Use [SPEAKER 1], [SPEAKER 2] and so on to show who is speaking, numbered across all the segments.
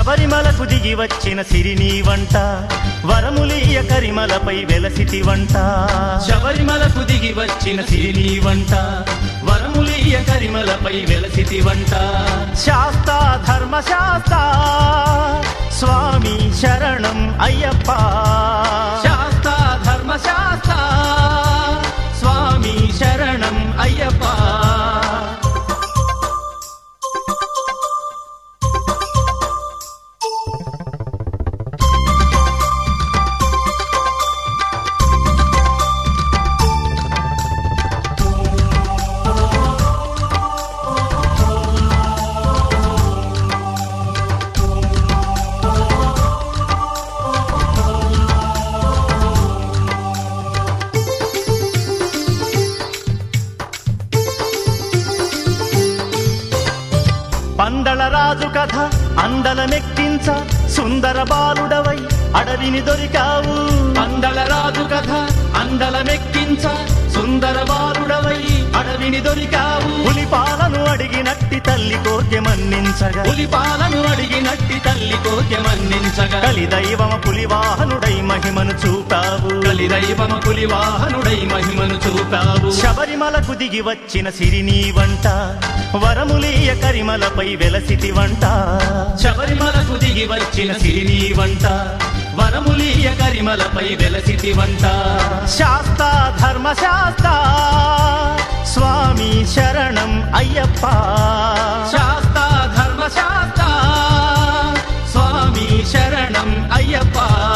[SPEAKER 1] శబరిమలకు దిగి వచ్చిన సిరిని వంట వరములీయ కరిమలపై వెలసితి వంట
[SPEAKER 2] శబరిమలకు దిగి వచ్చిన సిరిని వంట వరములీయ కరిమలపై వెలసితి వంట
[SPEAKER 1] శాస్త ధర్మశాస్త స్వామి శరణం అయ్యప్ప
[SPEAKER 2] శాస్త ధర్మశాస్త్ర స్వామి శరణం అయ్యప్ప
[SPEAKER 1] పందల రాజు కథ అందలమెక్కించ సుందర బాలుడవై అడవిని దొరికావు
[SPEAKER 2] పందల రాజు కథ అందలమెక్కించ సుందర బాలుడవై అడవిని దొరికావు
[SPEAKER 1] పులిపాలను అడిగినట్టి తల్లి కోర్కె మన్నించగా
[SPEAKER 2] పులిపాలను అడిగినట్టి తల్లి కోకె మన్నించగా
[SPEAKER 1] కలిదైవమ పులివాహనుడై మహిమను చూపావు
[SPEAKER 2] కలిదైవమ పులివాహనుడై మహిమను చూపావు
[SPEAKER 1] శబరిమలకు దిగి వచ్చిన సిరిని వంట వరములీయ కరిమలపై వెలసితి వంట
[SPEAKER 2] శబరిమలకు దిగి వచ్చిన సిరిని వంట వరములీయ కరిమలపై వెలసితి వంట
[SPEAKER 1] శాస్త ధర్మశాస్త స్వామి శరణం అయ్యప్ప
[SPEAKER 2] శాస్త ధర్మశాస్త్ర స్వామి శరణం అయ్యప్ప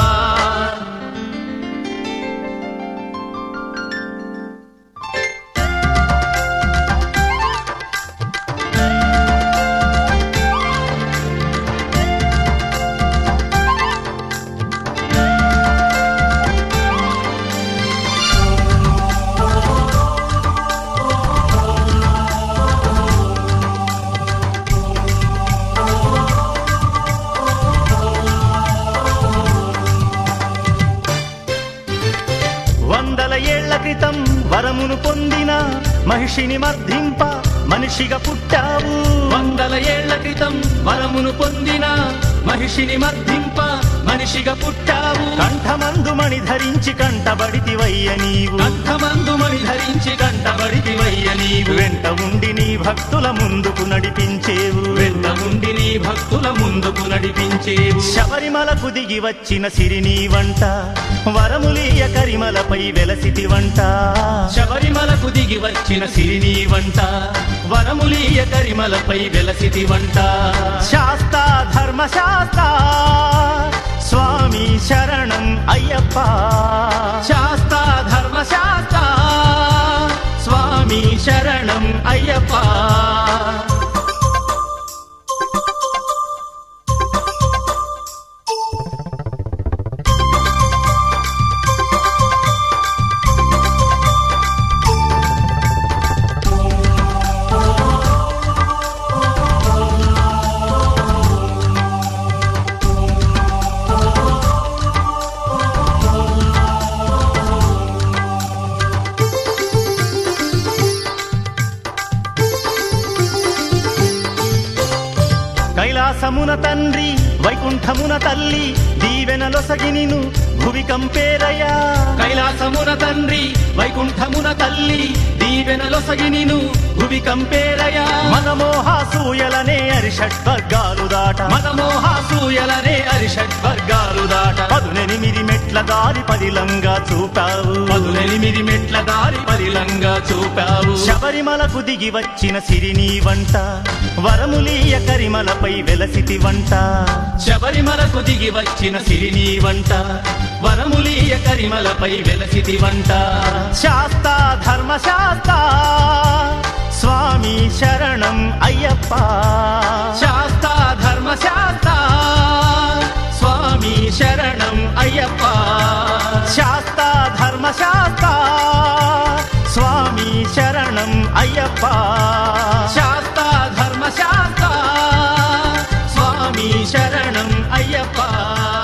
[SPEAKER 1] వందల ఏళ్ల క్రితం వరమును పొందిన మహిషిని మర్ధింప మనిషిగా పుట్టావు
[SPEAKER 2] వందల ఏళ్ల క్రితం వరమును పొందిన మహిషిని మర్దింప మనిషిగా పుట్టావు
[SPEAKER 1] కంఠమందు మణి ధరించి కంటబడితివయ్య నీవు
[SPEAKER 2] కంఠమందు మణి ధరించి కంటబడితివయ్య నీవు
[SPEAKER 1] వెంట ఉండి నీ భక్తుల ముందుకు నడిపించేవు
[SPEAKER 2] వెంట ఉండి నీ భక్తుల ముందుకు నడిపించేవు
[SPEAKER 1] శబరిమలకు దిగి వచ్చిన సిరిని వంట వరములీయ కరిమలపై వెలసితి వంట
[SPEAKER 2] శబరిమలకు దిగి వచ్చిన సిరిని వంట వరములీయ కరిమలపై వెలసితి వంట
[SPEAKER 1] శాస్త ధర్మశాస్త స్వామి శరణం అయ్యప్ప
[SPEAKER 2] శాస్త ధర్మశాస్త్ర స్వామి శరణం అయ్యప్ప
[SPEAKER 1] కైలాసమున తండ్రి వైకుంఠమున తల్లి దీవెనలొసగి నిను భువి కంపేరయ్యా
[SPEAKER 2] కైలాసమున తండ్రి వైకుంఠమున తల్లి దీవెనలొసగి నిను భువి కంపేరయా
[SPEAKER 1] మనమోహాసూయలనే అరిషడ్వర్గాలు దాట
[SPEAKER 2] మనమోహాసూయలనే అరిషడ్ వర్గాలు దాట
[SPEAKER 1] పదునెనిమిది మెట్ల దారి పదిలంగా చూపావు
[SPEAKER 2] పదులెనిమిది మెట్ల దారి పరిలంగా చూపావు
[SPEAKER 1] శబరిమలకు దిగి వచ్చిన సిరిని వంట వరములీయ కరిమలపై వెలసితి వంట
[SPEAKER 2] శబరిమలకు దిగి వచ్చిన సిరిని వంట వరములీయ కరిమలపై వెలసితి వంట
[SPEAKER 1] శాస్త ధర్మశాస్త స్వామి శరణం అయ్యప్ప
[SPEAKER 2] శాస్త ధర్మశాస్త్ర స్వామి శరణం అయ్యప్ప
[SPEAKER 1] శాస్త ధర్మశాస్త స్వామి శరణం అయ్యప్ప
[SPEAKER 2] శాస్త ధర్మశాస్త్ర స్వామి శరణం అయ్యప్ప